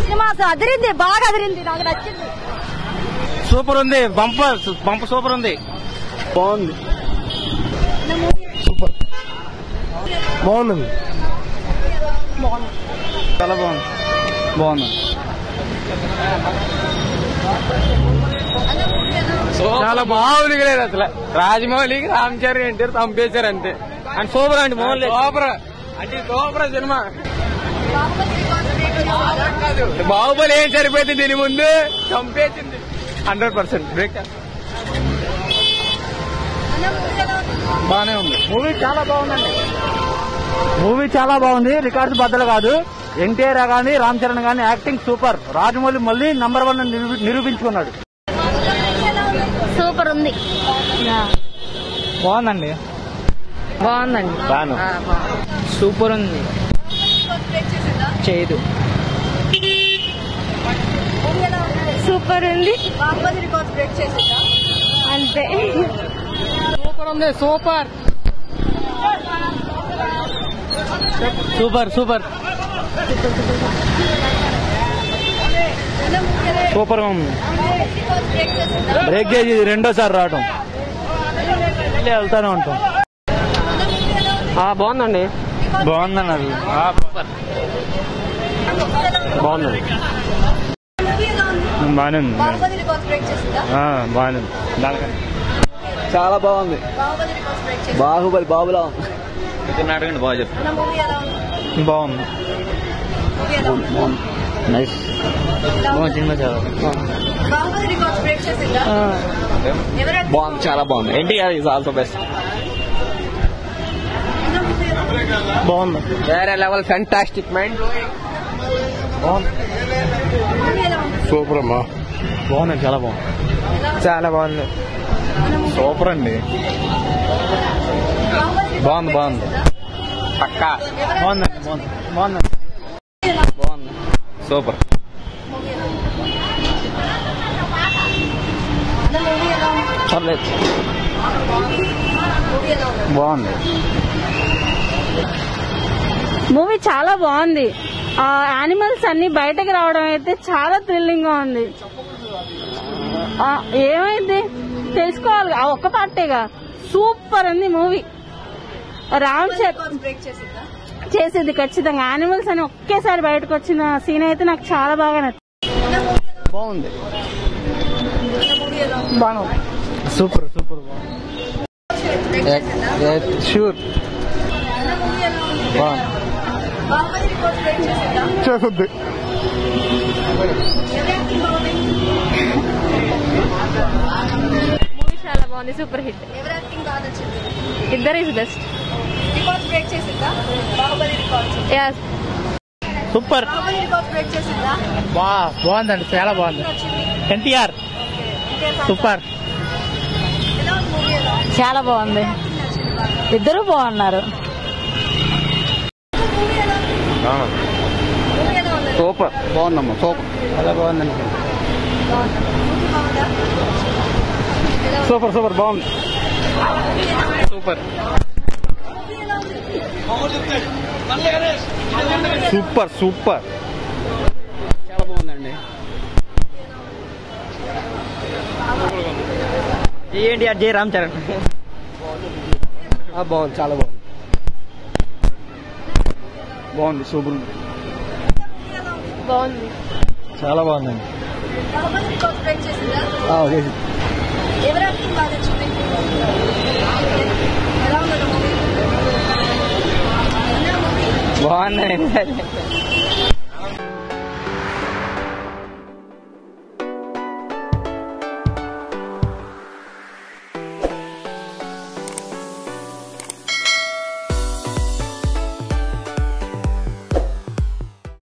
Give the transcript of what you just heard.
cinema అసలు అదిరింది బాగా అదిరింది నాకు నచ్చింది సూపర్ ఉంది బంపర్ బంపర్ సూపర్ ఉంది బాగుంది సూపర్ బాగుందండి చాలా బాగుంది బాగుంది చాలా బాగుంది లేదు అసలు రాజమౌళికి రామ్ చరణ్ ఎన్టీఆర్ చంపేశారు అంతే అండ్ సూపర్ అండి మోహన్ సూపర్ అంటే సూపర్ సినిమా బాహుబలి ఏం సరిపోయింది దీని ముందు చంపేసింది హండ్రెడ్ పర్సెంట్ బ్రేక్ బాగానే ఉంది మూవీ చాలా బాగుందండి మూవీ చాలా బాగుంది రికార్డు బద్దలు కాదు ఎన్టీఆర్ గానీ రామ్ చరణ్ గానీ యాక్టింగ్ సూపర్ రాజమౌళి మళ్ళీ నంబర్ వన్ అని నిరూపి- నిరూపించుకున్నాడు సూపర్ ఉంది బాగుందండి బాగుందండి బాను సూపర్ ఉంది చేయదు సూపర్ ఉంది అంతే సూపర్ ఉంది సూపర్ సూపర్ సూపర్ సూపర్ గా ఉంది బ్రేక్ చేసి ఇది రెండోసారి రావటం మళ్ళీ వెళ్తానే ఉంటాం బాగుందండి బాగుందండి అది బాగుంది బాగానే ఉంది బాగానే ఉంది దానికన్నా చాలా బాగుంది బాహుబలి బాబులా ఉంది అడగండి బాగా చెప్పు బాగుంది నైస్ బాగుంది సినిమా చాలా బాగుంది చాలా బాగుంది ఎన్టీఆర్ ఈజ్ ఆల్సో బెస్ట్ బాగుంది వేరే లెవెల్ ఫెంటాస్టిక్ మైండ్ సూపర్ అమ్మా బాగుంది చాలా బాగుంది చాలా బాగుంది సూపర్ అండి బాగుంది బాగుంది పక్కా బాగుందండి బాగుంది బాగుందండి బాగుంది సూపర్ పర్లేదు బాగుంది మూవీ చాలా బాగుంది ఆ యానిమల్స్ అన్ని బయటకు రావడం అయితే చాలా థ్రిల్లింగ్ గా ఉంది ఆ, ఏమైంది తెలుసుకోవాలి ఆ ఒక్క పార్టీగా సూపర్ ఉంది మూవీ రామ్ చరణ్ చేసేది ఖచ్చితంగా యానిమల్స్ అని ఒకేసారి బయటకు వచ్చిన సీన్ అయితే నాకు చాలా బాగా నచ్చింది బాగుంది బాగుంది సూపర్ సూపర్ షూర్ బాగుంది చేస్తుంది మూవీ చాలా బాగుంది సూపర్ హిట్ ఇద్దరు ఇస్ బెస్ట్ సూపర్ బా బాగుందండి చాలా బాగుంది ఎన్టీఆర్ సూపర్ చాలా బాగుంది ఇద్దరు బాగున్నారు సూపర్ బాగుందమ్మా సూపర్ చాలా బాగుందండి సూపర్ సూపర్ బాగుంది సూపర్ సూపర్ సూపర్ చాలా బాగుందండి ఏంటి జై రామ్ చరణ్ బాగుంది చాలా బాగుంది బాగుంది సూపర్ ఉంది బాగుంది చాలా బాగుందండి చేసి బాగుందండి